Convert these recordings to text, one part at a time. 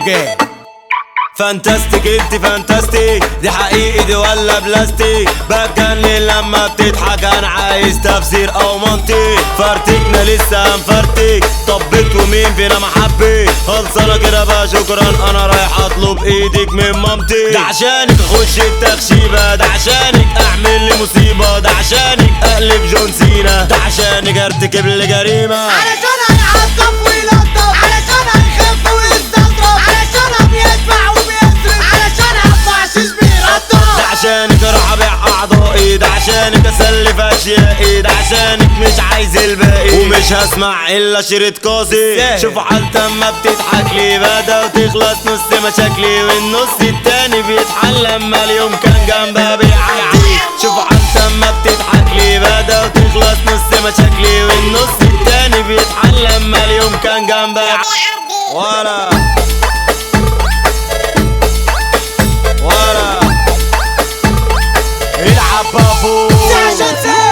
جاي فانتاستيك انت فانتاستيك دي حقيقي دي ولا بلاستيك بتجنن لما بتضحك انا عايز تفسير او منطق فرتكنا لسه هنفرتك طبت ومين فينا محبي خلصانه كده بقى شكرا انا رايح اطلب ايدك من مامتي ده عشانك اخش التخشيبه ده عشانك اعمل لي مصيبه ده عشانك اقلب جون سينا ده عشانك ارتكب لي جريمه علشان هيعطف ويلطف علشان هيخف ويستظرف علشان بيدفع وبيصرف علشان هدفع شيش بيرطف ده عشانك اروح ابيع اعضائي ده عشانك اسلف اشيائي ده عشانك مش عايز الباقي ومش هسمع الا شريط قاسي شوفوا حالتي اما بتضحك لي بدا وتخلص نص مشاكلي والنص التاني بيتحل لما اليوم كان جنبها بيعدي شوفوا حالتي اما بتضحك لي بدا وتخلص نص مشاكلي والنص التاني بيتحل لما اليوم كان جنبها ولا ولا العب بابو عشان سيف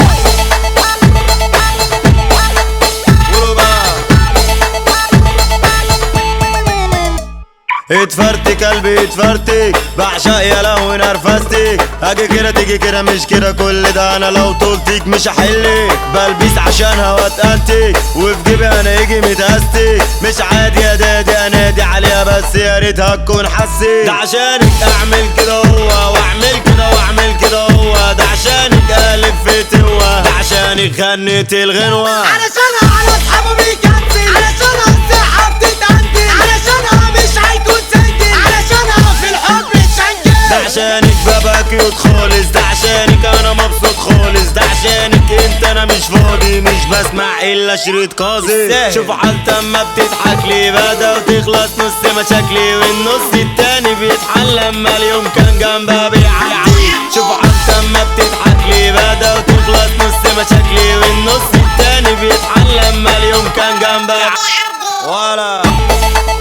قولوا بقى اتفرتك قلبي اتفرتك بعشق يا لهوي نرفستك اجي كده تيجي كده مش كده كل ده انا لو طولتك مش هحلك بلبس عشانها واتقنتك وفي جيبي انا يجي متأستك مش عادي يا دادي انادي عليها بس يا ريتها تكون حسيت ده عشانك اعمل كده هو واعمل كده واعمل كده هو ده عشانك الف في توا ده عشانك غنيت الغنوه علشانها على اصحابه بيكنسل علشانها الصحة بتتأنتل علشانها مش هيكون سنتل علشانها في الحب ده اتشنكل عشانك بابا كيوت خالص ده عشانك انا مبسوط خالص ده عشانك انت انا مش فاضي مش بسمع الا شريط قاضي شوفوا حالتي اما بتضحك لي بدا وتخلص نص مشاكلي والنص التاني بيتحل لما اليوم كان جنبها بيعدي شوفوا حالتي اما بتضحك لي بدا وتخلص نص مشاكلي والنص التاني بيتحل لما اليوم كان جنبها ولا